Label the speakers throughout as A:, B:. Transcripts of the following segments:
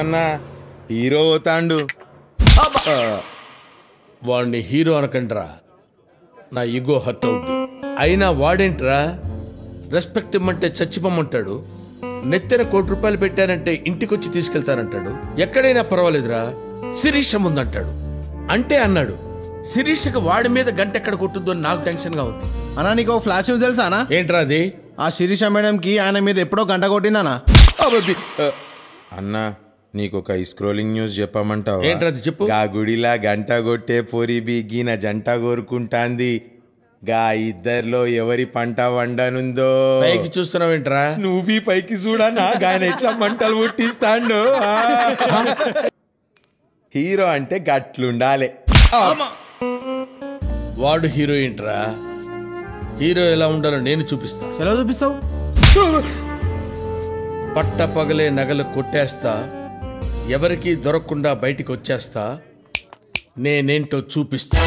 A: అన్న హీరో పోతాండు
B: వాడిని హీరో అనకండ్రా నా ఈగో హర్ట్ అవుద్ది అయినా వాడేంట్రా రెస్పెక్ట్ ఇమ్మంటే చచ్చిపోమంటాడు నెత్తెన కోటి రూపాయలు పెట్టానంటే ఇంటికొచ్చి తీసుకెళ్తానంటాడు ఎక్కడైనా పర్వాలేదురా శిరీష ముందంటాడు అంటే అన్నాడు శిరీషకి వాడి మీద గంట ఎక్కడ కొట్టుద్దో అని నాకు టెన్షన్ గా ఉంది
C: అన్నా నీకు ఓ ఫ్లాష్ న్యూస్ తెలుసా అన్నా
B: ఏంట్రా అది
C: ఆ శిరీష మేడంకి ఆయన మీద ఎప్పుడో గంట కొట్టిందనా
A: అబద్ధి. ఆ, అన్న నీకు ఒక స్క్రోలింగ్ న్యూస్ చెప్పమంటావా
B: ఏంట్రా అది చెప్పు.
A: గా గుడిలా గంట కొట్టే పొరి బిగిన జంట కోరుకుంటాంది గా ఇద్దరిలో ఎవరి పంట వండనుందో
B: పైకి చూస్తున్నావేంట్రా
A: నువ్వు పైకి చూడనా గాయన ఎట్లా మంటలు పుట్టిస్తాండు ఆ. హీరో అంటే గట్లుండాలి
B: వాడు హీరోయిన్ రా హీరో ఎలా ఉండాలో నేను చూపిస్తా
C: ఎలా చూపిస్తావు
B: పట్ట పగలే నగలు కొట్టేస్తా ఎవరికీ దొరకకుండా బయటికి వచ్చేస్తా నేనేంటో చూపిస్తా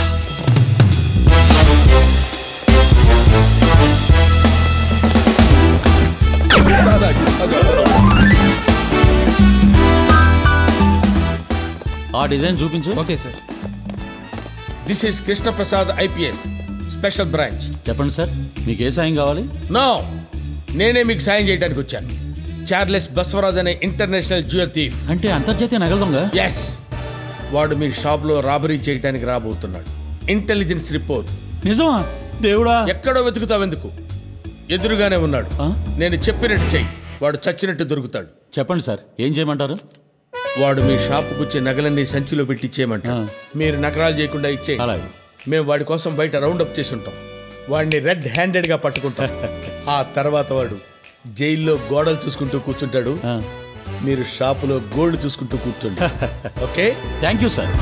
D: ఆ డిజైన్ చూపించు
E: okay sir
B: this is Krishnaprasad IPS special branch
D: చెప్పండి సార్ మీకు ఏ సాయం కావాలి
B: నో నేనే మీకు సాయం చేయడానికి వచ్చాను చార్లెస్ బస్వరాజ్ అనే ఇంటర్నేషనల్ జ్యువెల్ థీఫ్
D: అంటే అంతర్జాతీయ నగల దొంగ
B: ఎస్ వాడు మీ షాప్లో రాబరీ చేయడానికి రాబోతున్నాడు ఇంటెలిజెన్స్ రిపోర్ట్
D: నిజమా దేవుడా
B: ఎక్కడో వెతుకుతావెందుకు ఎదురుగానే ఉన్నాడు
D: ఆ?
B: నేను చెప్పినట్టు చెయ్యి వాడు చచ్చినట్టు దొరుకుతాడు
D: చెప్పండి సార్ ఏం చేయమంటారు
B: వాడు మీ షాపుకు వచ్చే నగలన్నీ సంచిలో పెట్టి ఇచ్చేయమంటాడు
D: ఆ.
B: మీరు నగరాలు చేయకుండా ఇచ్చే
D: అలాగే.
B: మేము వాడి కోసం బయట రౌండ్ అప్ చేసి ఉంటాం వాడిని రెడ్ హ్యాండెడ్ గా పట్టుకుంటాం ఆ తర్వాత వాడు జైల్లో గోడలు చూసుకుంటూ కూర్చుంటాడు
D: ఆ.
B: మీరు షాపులో గోల్డ్ చూసుకుంటూ కూర్చుంటారు ఓకే
D: థ్యాంక్ యూ సార్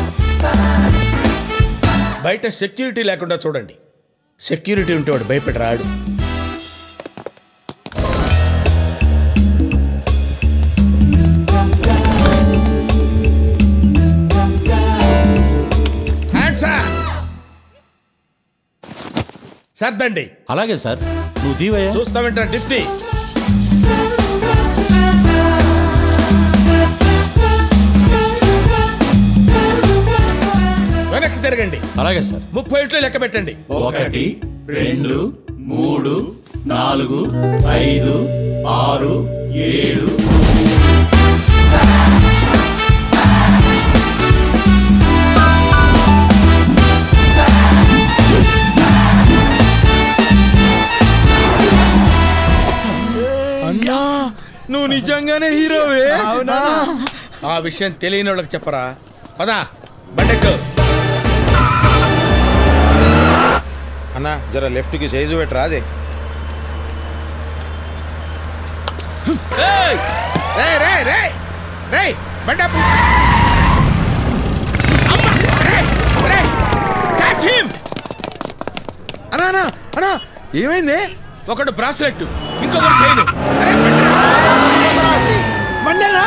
B: బయట సెక్యూరిటీ లేకుండా చూడండి సెక్యూరిటీ ఉంటే వాడు భయపడి రాడు Hands up! సర్దండి
D: అలాగే సార్ నువ్వు దీవయ్యా
B: చూస్తామంటారా డిస్నీ వెనక్కి తిరగండి
D: అలాగే సార్
B: ముప్పై ఇంట్లో లెక్క పెట్టండి
D: ఒకటి రెండు మూడు నాలుగు ఐదు ఆరు ఏడు
A: అన్నా నువ్వు నిజంగానే హీరోవే
C: అవునా
B: ఆ విషయం తెలియని వాళ్ళకి చెప్పరా పదా బండెక్కు
A: అన్నా జర లెఫ్ట్ కి సైజు పెట్టరా అదే
B: రే రే రే రే బండాపు
A: అన్నా అన్నా అన్నా ఏమైంది
B: ఒకడు బ్రాస్లెట్ ఇంకొకటి చైన్
C: బండేరా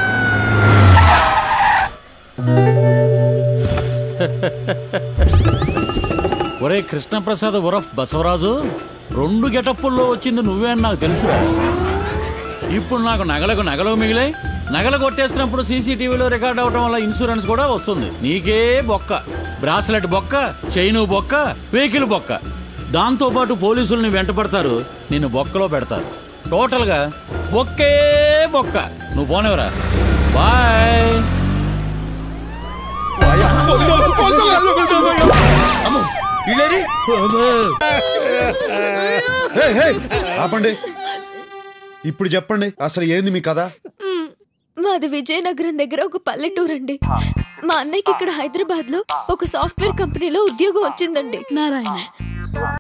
D: ఒరే కృష్ణప్రసాద్ ఉరఫ్ బసవరాజు రెండు గెటప్పుల్లో వచ్చింది నువ్వే అని నాకు తెలుసురా ఇప్పుడు నాకు నగలకు నగలు మిగిలాయి నగలు కొట్టేస్తున్నప్పుడు సీసీటీవీలో రికార్డ్ అవడం వల్ల ఇన్సూరెన్స్ కూడా వస్తుంది నీకే బొక్క బ్రాస్లెట్ బొక్క చైను బొక్క వెహికల్ బొక్క దాంతోపాటు పోలీసుల్ని వెంటపడతారు నిన్ను బొక్కలో పెడతారు టోటల్గా బొక్కే బొక్క నువ్వు పోనేవరా బాయ్
F: ఆపండి ఇప్పుడు చెప్పండి అసలు ఏంది మీ కథ
G: మ్మ్. మాది విజయనగరం దగ్గర ఒక పల్లెటూరు అండి మా అన్నయ్యకి ఇక్కడ హైదరాబాద్ లో ఒక సాఫ్ట్వేర్ కంపెనీలో ఉద్యోగం వచ్చిందండి
H: నారాయణ